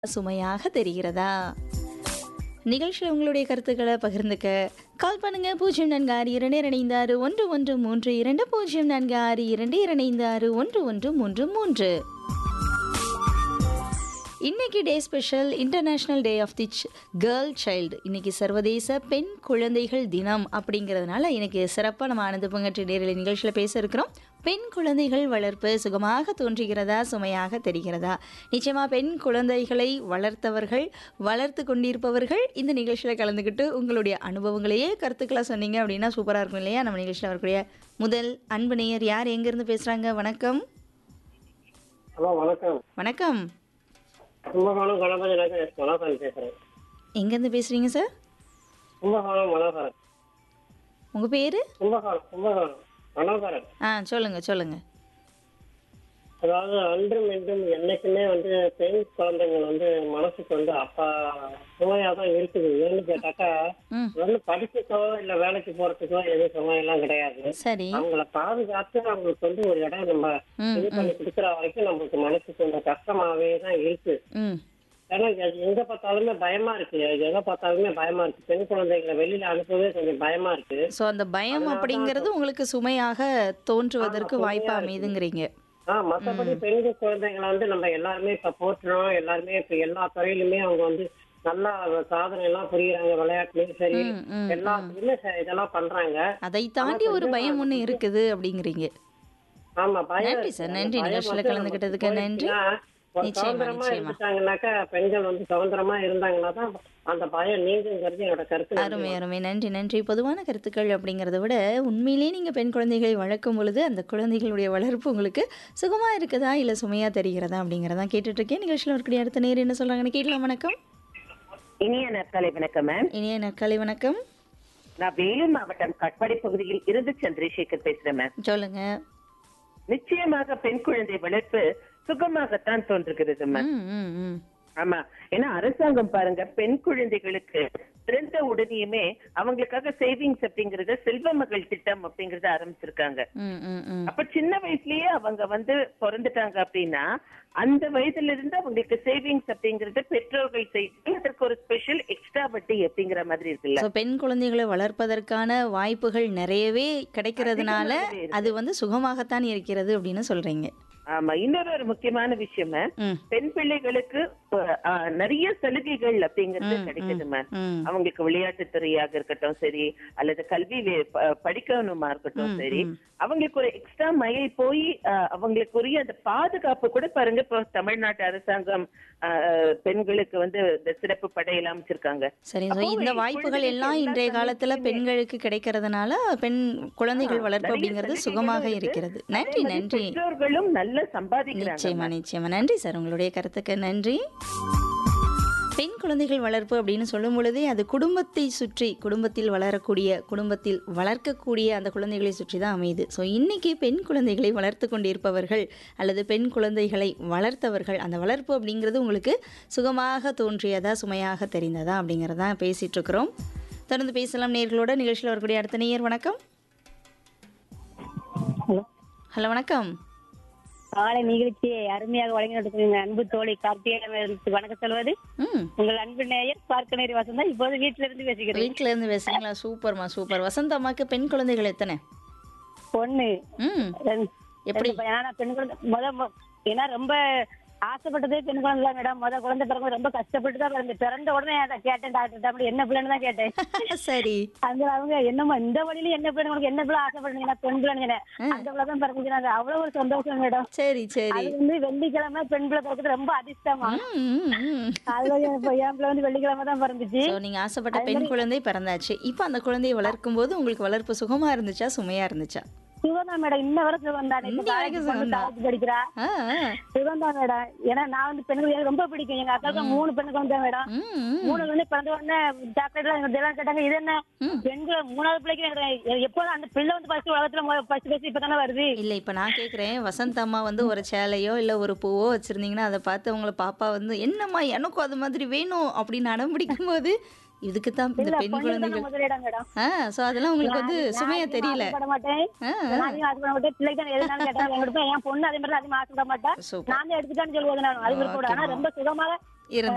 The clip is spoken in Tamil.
சுமையாக தெரிகிறதா நிகழ்ச்சியில் உங்களுடைய கருத்துக்களை பகிர்ந்துக்க கால் பண்ணுங்க பூஜ்ஜியம் நான்கு ஆறு இரண்டு இரண்டு ஆறு ஒன்று ஒன்று மூன்று இரண்டு பூஜ்ஜியம் நான்கு ஆறு இரண்டு இரண்டு ஆறு ஒன்று ஒன்று மூன்று மூன்று இன்னைக்கு day special international day of the girl child இன்னைக்கு சர்வதேச பெண் குழந்தைகள் தினம் அப்படிங்கிறதுனால இன்னைக்கு சிறப்பாக நம்ம ஆனந்த பங்கற்றி நேரில் நிகழ்ச்சியில் பேச இருக்கிறோம் பெண் குழந்தைகள் வளர்ப்பு சுகமாக தோன்றுகிறதா சுமையாக தெரிகிறதா நிச்சயமாக பெண் குழந்தைகளை வளர்த்தவர்கள் வளர்த்து கொண்டிருப்பவர்கள் இந்த நிகழ்ச்சியில் கலந்துக்கிட்டு உங்களுடைய அனுபவங்களையே கருத்துக்களை சொன்னீங்க அப்படின்னா சூப்பராக இருக்கும் இல்லையா நம்ம நிகழ்ச்சியில் வரக்கூடிய முதல் அன்பு நேயர் யார் எங்கேருந்து பேசுகிறாங்க வணக்கம் ஹலோ வணக்கம் வணக்கம் கும்பகோணம் கணபதி நகர் எஸ் மனோகரன் பேசுறேன் எங்கேருந்து பேசுகிறீங்க சார் கும்பகோணம் மனோகரன் உங்கள் பேர் கும்பகோணம் கும்பகோணம் மனோகரன் ஆ சொல்லுங்கள் சொல்லுங்கள் அதாவது அன்றும் இன்றும் என்னைக்குமே வந்து பெண் குழந்தைகள் வந்து மனசுக்கு வந்து அப்பா சுமையா தான் இருக்குது ஏன்னு கேட்டாக்கா ம் வந்து படிப்புக்கோ இல்ல வேலைக்கு போறதுக்கோ எதுவும் சுமையெல்லாம் கிடையாது சரி அவங்கள பாதுகாத்து அவங்களுக்கு வந்து ஒரு இடம் நம்ம ம் இது பண்ணி கொடுக்குற வரைக்கும் நம்மளுக்கு மனசுக்கு கொஞ்சம் கஷ்டமாவே தான் இருக்கு ம் ஏன்னா எ- எங்க பார்த்தாலுமே பயமா இருக்கு எங்க பார்த்தாலுமே பயமா இருக்கு பெண் குழந்தைகளை வெளியில அனுப்பவே கொஞ்சம் பயமா இருக்கு ஸோ அந்த பயம் அப்படிங்கிறது உங்களுக்கு சுமையாக தோன்றுவதற்கு வாய்ப்பு அமைதுங்கிறீங்க ஆ மத்தபடி பெண் குழந்தைகளை வந்து நம்ம எல்லாருமே இப்ப போற்றுறோம் எல்லாருமே இப்ப எல்லா துறையிலுமே அவங்க வந்து நல்லா சாதனை எல்லாம் புரியுறாங்க விளையாட்டுலயும் சரி ம் ம் எல்லாத்துலயுமே ச- இதெல்லாம் பண்றாங்க அதை தாண்டி ஒரு பயம் ஒன்று இருக்குது அப்படிங்கிறீங்க ஆமா பயம் நன்றி இருக்கு. சார் அந்த நன்றி பயம் நிகழ்ச்சியில் வந்து கலந்துக்கிட்டதுக்கு நமக்கு நன்றி போயிடுச்சுன்னா, ஒரு நிச்சயமா, சுதந்திரமா நிச்சயமா. இருந்துட்டாங்கன்னாக்கா பெண்கள் வந்து சுதந்திரமா இருந்தாங்கன்னா தான் அந்த பயம் நீங்குங்கிறது என்னோட கருத்து நன்றி. அருமை அருமை நன்றி நன்றி பொதுவான கருத்துக்கள் அப்படிங்கிறத விட உண்மையிலேயே நீங்கள் பெண் குழந்தைகளை வளர்க்கும் பொழுது அந்த குழந்தைகளுடைய வளர்ப்பு உங்களுக்கு சுகமாக இருக்குதா இல்லை சுமையாக தெரிகிறதா அப்படிங்கிறதான் கேட்டுட்ருக்கேன் நிகழ்ச்சியில் இருக்கக்கூடிய அடுத்த நேரம் என்ன சொல்கிறாங்கன்னு கேட்கலாம் வணக்கம் இனிய நற்காலை வணக்கம் மேம் இனிய நற்காலை வணக்கம் நான் வேலூர் மாவட்டம் கட்பாடி பகுதியில் இருந்து சந்திரசேகர் பேசுறேன் மேம் சொல்லுங்கள் நிச்சயமாக பெண் குழந்தை வளர்ப்பு சுகமாகத்தான் தோன்றுகிறது மேம் ம் ம் ம் ஆமா ஏன்னா அரசாங்கம் பாருங்க பெண் குழந்தைகளுக்கு பிறந்த உடனேயுமே அவங்களுக்காக சேவிங்ஸ் அப்படிங்கறது செல்வ மகள் திட்டம் அப்படிங்கறத ஆரம்பிச்சிருக்காங்க ம் ம் ம் அப்ப சின்ன வயசுலயே அவங்க வந்து பிறந்துட்டாங்க அப்படின்னா அந்த வயதுல இருந்து அவங்களுக்கு சேவிங்ஸ் அப்படிங்கறது பெற்றோர்கள் செய்து அதற்கு ஒரு ஸ்பெஷல் எக்ஸ்ட்ரா வட்டி அப்படிங்கிற மாதிரி இருக்குல்ல ஸோ பெண் குழந்தைகளை வளர்ப்பதற்கான வாய்ப்புகள் நிறையவே கிடைக்கிறதுனால அதிகமாகவே இருக்கு. அது வந்து சுகமாகத்தான் இருக்கிறது அப்படின்னு சொல்றீங்க ஆமா இன்னொரு ஒரு முக்கியமான விஷயம் ma'am. ம் பெண் பிள்ளைகளுக்கு அஹ், நிறைய சலுகைகள் அப்படிங்கிறது கிடைக்குது மேம் ம் அவங்களுக்கு விளையாட்டு துறையாக இருக்கட்டும் சரி அல்லது கல்வி வே- ப- படிக்கணுமா இருக்கட்டும் ம், சரி ம். அவங்களுக்கு ஒரு எக்ஸ்ட்ரா மைல் போய் அஹ், அவங்களுக்குரிய அந்த பாதுகாப்பு கூட பாருங்க இப்போ தமிழ்நாட்டு அரசாங்கம் அஹ், பெண்களுக்கு வந்து இந்த சிறப்பு படையெல்லாம் அமைச்சிருக்காங்க சரி ஸோ அப்போ இந்த இப்பொழுது வாய்ப்புகள் எல்லாம் எல்லா இன்றைய காலத்துல சமயத்திலுமே- பெண்களுக்கு கிடைக்கிறதுனால பெண் குழந்தைகள் ஆ, வளர்ப்பு நிறைய அப்படிங்கிறது சலுகைகளும் சுகமாக இருக்கு. இருக்கிறது அதே நன்றி மாதிரி நன்றி பெற்றோர்களும் நல்ல சம்பாதிக்கிறாங்க நிச்சயமா நிச்சயமா நன்றி சார் உங்களுடைய கருத்துக்கு நன்றி பெண் குழந்தைகள் வளர்ப்பு அப்படின்னு சொல்லும் பொழுதே அது குடும்பத்தை சுற்றி குடும்பத்தில் வளரக்கூடிய குடும்பத்தில் வளர்க்கக்கூடிய அந்த குழந்தைகளை சுற்றி தான் அமையுது ஸோ இன்னைக்கு பெண் குழந்தைகளை வளர்த்து கொண்டிருப்பவர்கள் அல்லது பெண் குழந்தைகளை வளர்த்தவர்கள் அந்த வளர்ப்பு அப்படிங்கிறது உங்களுக்கு சுகமாக தோன்றியதா சுமையாக தெரிந்ததா அப்படிங்கிறதான் பேசிட்டு இருக்கிறோம் தொடர்ந்து பேசலாம் நேர்களோட நிகழ்ச்சியில் வரக்கூடிய அடுத்த நேயர் வணக்கம் ஹலோ ஹலோ வணக்கம் காலை நிகழ்ச்சியை அருமையாக வழங்கி நடத்துங்க அன்பு தோழி கார்த்திகேயனுக்கு வணக்கம் சொல்வது ம் உங்கள் அன்பு நேயர் பார்க்கநேரி வசந்தா இப்போது வீட்டில இருந்து பேசுகிறேன் வீட்ல இருந்து பேசுறீங்களா சூப்பர்மா சூப்பர் வசந்த் அம்மாக்கு பெண் குழந்தைகள் எத்தனை பொண்ணு ம் ரெண்டு- எப்படி ரெண்டு பையன். ஆனா பெண் குழந்தை முத மு- ஏன்னா ரொம்ப ஆசைப்பட்டதே பெண் குழந்தை தான் மேடம் முத குழந்தை பிறகு ரொம்ப கஷ்டப்பட்டு தான் பிறந்து பிறந்த உடனே அதை கேட்டேன் டாக்டர் அப்படி என்ன பிள்ளைன்னு தான் கேட்டேன் சரி அந்த அவங்க என்னம்மா இந்த வழியில என்ன பிள்ளை உங்களுக்கு என்ன பிள்ளை ஆசைப்படுறீங்க பெண் பிள்ளைன்னு அந்த பிள்ளை தான் பிறந்துச்சுன்னா அது அவ்வளவு ஒரு சந்தோஷம் மேடம் சரி சரி அது வந்து வெள்ளிக்கிழமை பெண் பிள்ளை பிறக்கிறது ரொம்ப அதிர்ஷ்டமா ம், ம், ம். அதுல என் இப்ப என் பிள்ளை வந்து வெள்ளிக்கிழமை தான் பிறந்துச்சு So, நீங்க ஆசைப்பட்ட பெண் குழந்தை பிறந்தாச்சு இப்போ அந்த குழந்தையை வளர்க்கும் போது உங்களுக்கு வளர்ப்பு சுகமா இருந்துச்சா சுமையா இருந்துச்சா சுகந்தா மேடம் இன்ன வரை சுகம் தான் இப்ப இன்னி காலேஜ் வரைக்கும் பொண்ணு சுகம்தான். காலேஜ் படிக்கிறா ஆ, ஆ. சுகந்தா மேடம் ஏன்னா நான் வந்து பெண்கள் எனக்கு ரொம்ப பிடிக்கும் எங்க அக்காவுக்கு மூணு பெண்ணு குழந்தை மேடம் ம், ம். மூணு வந்து பிறந்த உடனே சாக்லேட் எல்லாம் இதெல்லாம் கேட்டாங்க இது என்ன ம். பெண்கள் மூணாவது பிள்ளைக்கு எனக்கு எப்போதும் அந்த பிள்ளை வந்து ஃபர்ஸ்ட் உலகத்துல ஃபர்ஸ்ட் ஃபர்ஸ்ட் இப்பதானே வருது இல்ல இப்ப நான் கேக்குறேன் வசந்த் அம்மா வந்து ஒரு சேலையோ இல்ல ஒரு பூவோ வச்சிருந்தீங்கன்னா அதை பார்த்து உங்களை பாப்பா வந்து என்னம்மா எனக்கும் அது மாதிரி வேணும் அப்படின்னு அடம் பிடிக்கும் போது இதுக்கு தான் இந்த இல்ல பெண் பொண்ணுக்கு தான் குழந்தைகள் முதலிடம் மேடம் ஆ சோ அதெல்லாம் உங்களுக்கு வந்து நான் சுமையா அதிகமா தெரியல ஆசைப்பட மாட்டேன் ஆ, நான் அதிகமா ஆசைப்பட மாட்டேன் பிள்ளைக்கு தான் எதுனாலும் கேட்டாங்க எங்க என் பொண்ணு அதே மாதிரி அதிகமா ஆசைப்பட மாட்டா சூப்பர் நான் தான் எடுத்துட்டான்னு சொல்லுவது நான் அது கூட ஆனா ரொம்ப சுகமாக இருந்து